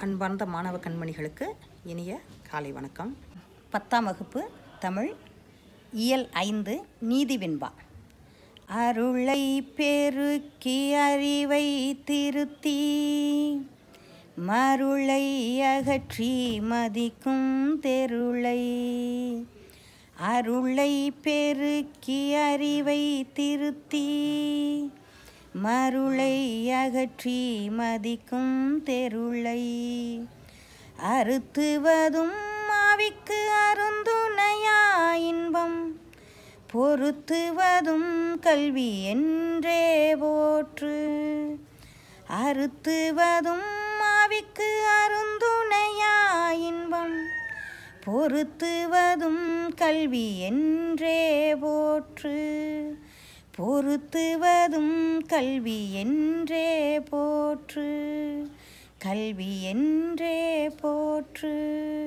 அன்பார்ந்த மாணவ கண்மணிகளுக்கு இனிய காலை வணக்கம் பத்தாம் வகுப்பு தமிழ் இயல் ஐந்து நீதி வெண்பா அருளை பெருக்கி அறிவை திருத்தி மருளை அகற்றி மதிக்கும் தெருளை அருளை பெருக்கி அறிவை திருத்தி மருளை அகற்றி மதிக்கும் தெருளை அறுத்துவதும் ஆவிக்கு அருந்துணையா இன்பம் பொருத்துவதும் கல்வி என்றே போற்று அறுத்துவதும் ஆவிக்கு அருந்துணையா இன்பம் பொருத்துவதும் கல்வி என்றே போற்று பொருத்துவதும் கல்வி என்றே போற்று கல்வி என்றே போற்று